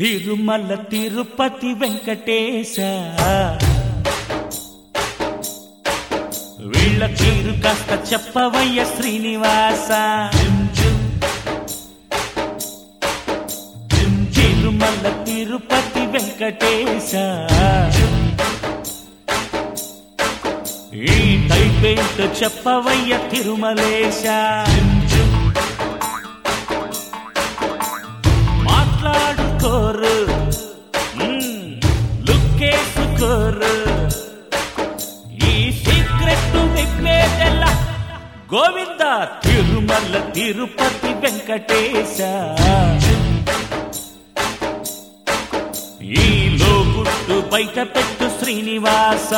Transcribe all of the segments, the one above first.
తిరుమల తిరుపతి వెంకటేశ వీళ్ళ తీరు కాస్త చెప్పవయ్య శ్రీనివాస తిరుమల తిరుపతి వెంకటేశ ఈ టైపేంటో చెప్పవయ్య తిరుమలేశ మాట్లాడుకోరు మ్మ్, లుక్కేసుకోరు ఈ సీక్రెట్ విప్పేదెల్లా గోవింద తిరుమల తిరుపతి వెంకటేశ ఈ లోగుట్టు బయట పెట్టు శ్రీనివాస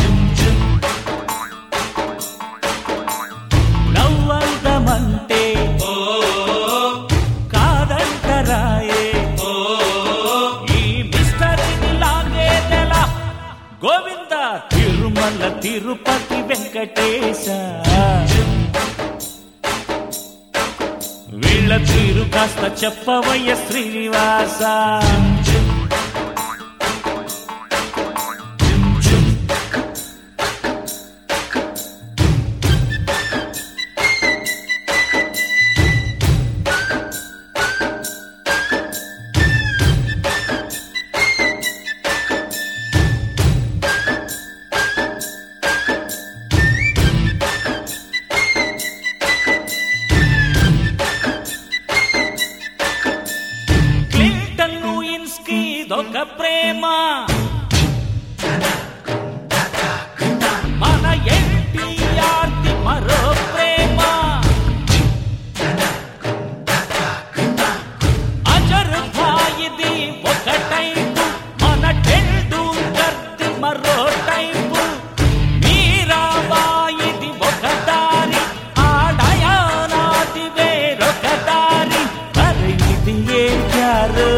నవ్వందమంటే కాదంటరాయే ఈ మిస్టరీని లాగేదెలా గోవింద తిరుమల తిరుపతి వెంకటేశ వీళ్ళ తీరు కాస్త చెప్పవయ్య శ్రీనివాస క్లింటన్ లూయిన్స్కి ఇదొక ప్రేమ మన ఎన్టీఆర్ది మరో ప్రేమ అజర్ భాయిది ఒక టైపు మన టెండూల్కర్ది మరో టైపు మీరాబాయిది ఒక దారి ఆ డయానాది వేరొక దారి మరి ఇది ఏ ప్యారు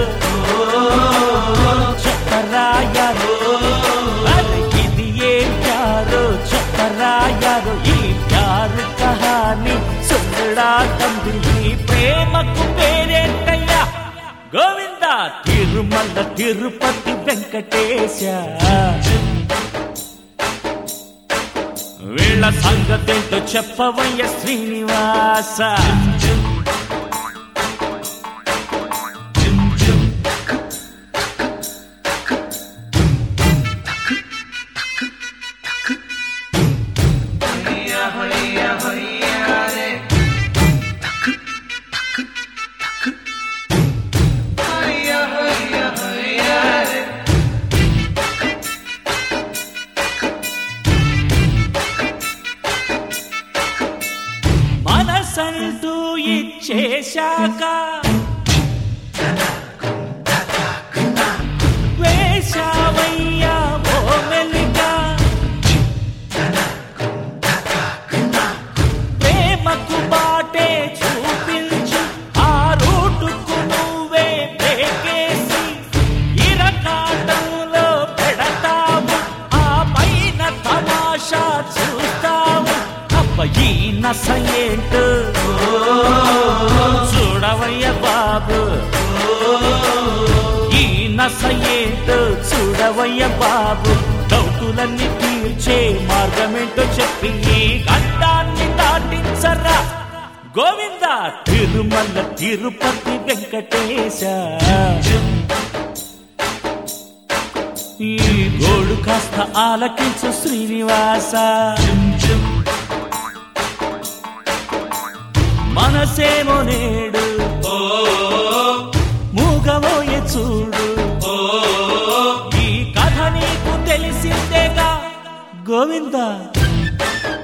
చెప్పరాయారు మరి ఇది ఏ ప్యారు చెప్పరాయారు ఈ ప్యారు కహాని సుందరా తండ్రి ఈ ప్రేమకు పేరేంటయ్యా గోవింద తిరుమల తిరుపతి వెంకటేశ వీళ్ళ సంగతేంటో చెప్పవయ్య శ్రీనివాస మనసంటూ ఇచ్చేశాక వేశావయ్యా ఓ మెల్లిగా ప్రేమకు బాటే చూపించు ఆ రూటుకు నువ్వే బ్రేకేసి ఇరకాటంలో పెడతావు ఆ పైన తమాషా చూస్తావు అబ్బ ఈ నస ఏంటో చూడవయ్య బాబు ఈ నస ఏంటో చూడవయ్య బాబు డౌటులన్నీ తీర్చే మార్గమేంటో చెప్పి ఈ గండాన్ని దాటించరా గోవింద తిరుమల తిరుపతి వెంకటేశ ఈ గోడు కాస్త ఆలకించు శ్రీనివాస మనసేమో నేడు మూగబోయే చూడు ఈ కథ నీకు తెలిసిందేగా గోవింద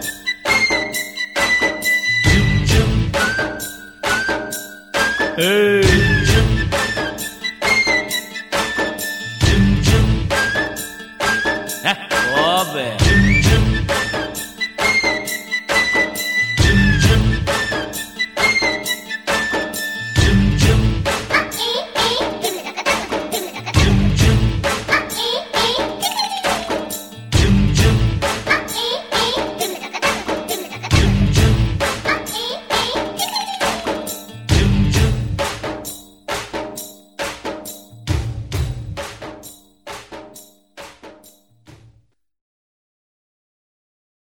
ఏ